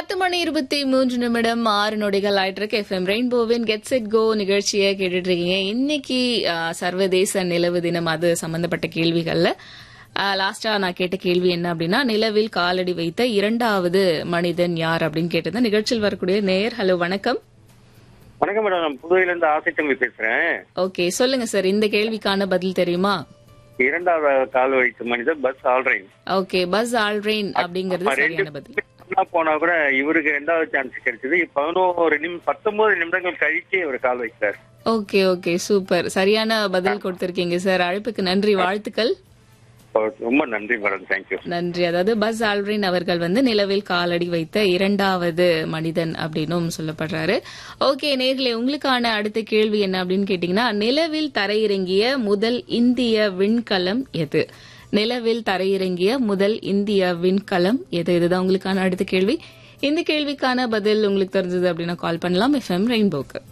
பத்து மணி இருபத்தி மூன்று நிமிடம் ஆறு நொடிகள் ஆயிட்டு இருக்கு எஃப்எம் ரெயின்போவின் கெட் செட் கோ நிகழ்ச்சியை கேட்டுட்டு இருக்கீங்க இன்னைக்கு ஆ, சர்வதேச நிலவு தினம் அது சம்பந்தப்பட்ட கேள்விகள்ல லாஸ்டா நான் கேட்ட கேள்வி என்ன அப்படின்னா நிலவில் காலடி வைத்த இரண்டாவது மனிதன் யார் அப்படின்னு கேட்டது நிகழ்ச்சியில் வரக்கூடிய நேயர் ஹலோ வணக்கம் வணக்கம் மேடம் நான் புதுவையில இருந்து ஆசை தம்பி பேசுறேன் ஓகே சொல்லுங்க சார் இந்த கேள்விக்கான பதில் தெரியுமா இரண்டாவது கால் வைத்த மனிதர் Buzz Aldrin okay Buzz Aldrin அப்படிங்கிறது சரியான பதில் போனா கூட இவருக்கு ரெண்டாவது சான்ஸ் கிடைச்சது பதினோரு நிமிஷம் பத்தொன்பது நிமிடங்கள் கழிச்சு இவர் கால் வைத்தார் ஓகே ஓகே சூப்பர் சரியான பதில் கொடுத்திருக்கீங்க சார் அழைப்புக்கு நன்றி வாழ்த்துக்கள் ரொம்ப நன்றி மேடம் தேங்க்யூ நன்றி அதாவது பஸ் ஆல்ரின் அவர்கள் வந்து நிலவில் காலடி வைத்த இரண்டாவது மனிதன் அப்படின்னும் சொல்லப்படுறாரு ஓகே நேர்களே உங்களுக்கான அடுத்த கேள்வி என்ன அப்படின்னு கேட்டீங்கன்னா நிலவில் தரையிறங்கிய முதல் இந்திய விண்கலம் எது நிலவில் தரையிறங்கிய முதல் இந்திய விண்கலம் எது இதுதான் உங்களுக்கான அடுத்த கேள்வி இந்த கேள்விக்கான பதில் உங்களுக்கு தெரிஞ்சது அப்படின்னா கால் பண்ணலாம் எஃப்எம் ரெயின்போக்கு